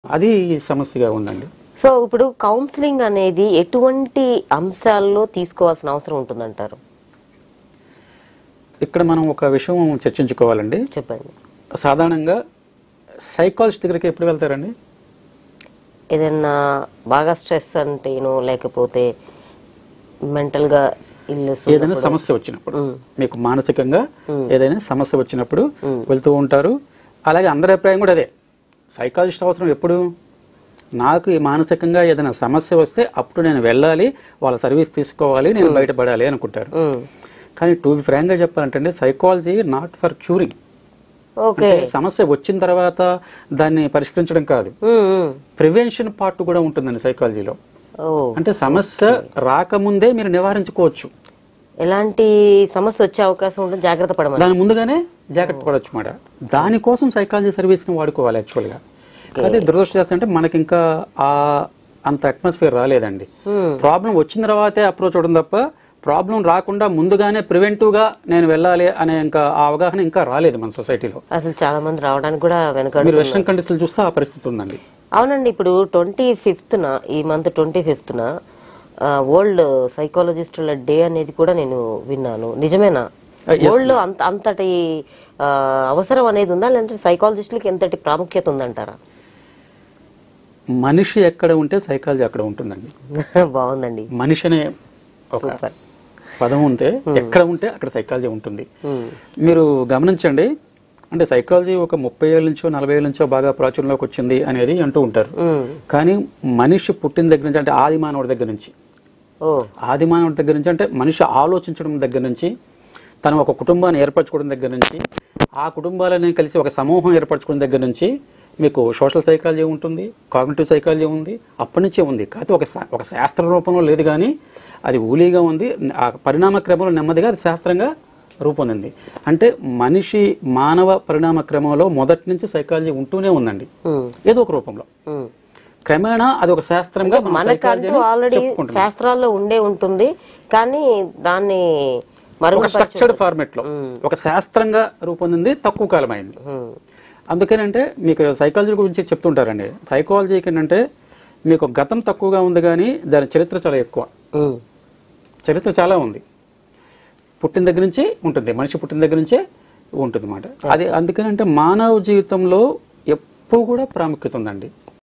అది సమస్యగా ఉందండి సో ఇప్పుడు కౌన్సిలింగ్ అనేది ఎటువంటి అంశాల్లో తీసుకోవాల్సిన అవసరం ఉంటుందంటారు ఇక్కడ మనం ఒక విషయం చర్చించుకోవాలండి చెప్పండి సాధారణంగా సైకాలజిస్ట్ దగ్గరికి ఎప్పుడు వెళ్తారండి ఏదైనా బాగా స్ట్రెస్ అంటేనో లేకపోతే మెంటల్ గా ఇల్నెస్ ఏదైనా సమస్య వచ్చినప్పుడు మీకు మానసికంగా ఏదైనా సమస్య వచ్చినప్పుడు వెళ్తూ ఉంటారు అలాగే అందరి అభిప్రాయం కూడా అదే సైకాలజిస్ట్ అవసరం ఎప్పుడు నాకు ఈ మానసికంగా ఏదైనా సమస్య వస్తే అప్పుడు నేను వెళ్ళాలి వాళ్ళ సర్వీస్ తీసుకోవాలి నేను బయటపడాలి అనుకుంటారు కానీ టూ బి ఫ్రాంక్ గా చెప్పాలంటే psychology not for curing okay అంటే సమస్య వచ్చిన తర్వాత దాన్ని పరిష్కరించడం కాదు ప్రివెన్షన్ పార్ట్ కూడా ఉంటుందండి సైకాలజీలో ఓ అంటే సమస్య రాకముందే మీరు నివారించుకోవచ్చు ఎలాంటి సమస్య వచ్చే అవకాశం ఉంటుంది జాగ్రత్త పడమని దాని ముందుగానే జాగ్రత్త పడవచ్చు మాట దానికోసం సైకాలజీ సర్వీస్ ని వాడుకోవాలి యాక్చువల్ గా అదే దురదృష్టం అంటే మనకి ఇంకా ఆ అంత అట్మాస్ఫియర్ రాలేదండి Hmm. ప్రాబ్లం వచ్చిన తర్వాతే అప్రోచ్ అవడం తప్ప ప్రాబ్లం రాకుండా ముందుగానే ప్రివెంటివ్ గా నేను వెళ్ళాలి అనే ఇంకా ఆ అవగాహన ఇంకా రాలేదు మన సొసైటీలో అసలు చాలా మంది రావడానికి కూడా వెనకాడు మీరు వెస్ట్రన్ కంట్రీస్ చూస్తే ఆ పరిస్థితి ఉందండి అవునండి ఇప్పుడు ట్వంటీ ఫిఫ్త్న ఈ మంత్ ట్వంటీ ఫిఫ్త్న వరల్డ్ సైకాలజిస్టుల డే అనేది కూడా నేను విన్నాను నిజమేనా Uh, yes, వరల్డ్ అంత అంతటి ఆ, అవసరం అనేది ఉందా లేదంటే సైకాలజిస్టులకి ఎంతటి ప్రాముఖ్యత ఉందంటారా మనిషి ఎక్కడ ఉంటే సైకాలజీ అక్కడ ఉంటుందండి బాగుందండి మనిషి అనే ఒక సూపర్ పదం ఉంటే ఎక్కడ ఉంటే అక్కడ సైకాలజీ ఉంటుంది Hmm. మీరు గమనించండి అంటే సైకాలజీ ఒక ముప్పై ఏళ్ళ నుంచో నలభై ఏళ్ళ నుంచో బాగా ప్రాచుర్యంలోకి వచ్చింది అనేది అంటూ ఉంటారు Hmm. కానీ మనిషి పుట్టిన దగ్గర నుంచి అంటే ఆది మానవుడి దగ్గర నుంచి ఓ ఆది మానవుడి దగ్గర నుంచి అంటే మనిషి ఆలోచించడం దగ్గర నుంచి తను ఒక కుటుంబాన్ని ఏర్పరచుకోవడం దగ్గర నుంచి ఆ కుటుంబాలని కలిసి ఒక సమూహం ఏర్పరచుకోవడం దగ్గర నుంచి మీకు సోషల్ సైకాలజీ ఉంటుంది కాగ్నిటివ్ సైకాలజీ ఉంది అప్పటి నుంచే ఉంది కాకపోతే ఒక శా- ఒక శాస్త్ర రూపంలో లేదు కానీ అది ఊలీగా ఉంది ఆ పరిణామ క్రమంలో నెమ్మదిగా అది శాస్త్రంగా రూపొందింది అంటే మనిషి మానవ పరిణామ క్రమంలో మొదటి నుంచి సైకాలజీ ఉంటూనే ఉందండి Hmm. ఏదో ఒక రూపంలో Hmm. క్రమేణా అది ఒక శాస్త్రంగా మనం మనకంటూ psychology ని ఆల్రెడీ చెప్పుకుంటున్నాం. శాస్త్రాల్లో ఉండే ఉంటుంది కానీ దాన్ని ఒక మరుగు స్ట్రక్చర్డ్ ఫార్మెట్ లో ఒక శాస్త్రంగా రూపొందింది తక్కువ కాలం అయింది అందుకేనంటే మీకు సైకాలజీ గురించి చెప్తుంటారండి సైకాలజీకి ఏంటంటే మీకు గతం తక్కువగా ఉంది కానీ దాని చరిత్ర చాలా ఎక్కువ చరిత్ర చాలా ఉంది పుట్టిన దగ్గర నుంచి ఉంటుంది మనిషి పుట్టిన దగ్గర నుంచే ఉంటుంది అన్నమాట అది అందుకనంటే మానవ జీవితంలో ఎప్పుడు కూడా ప్రాముఖ్యత ఉందండి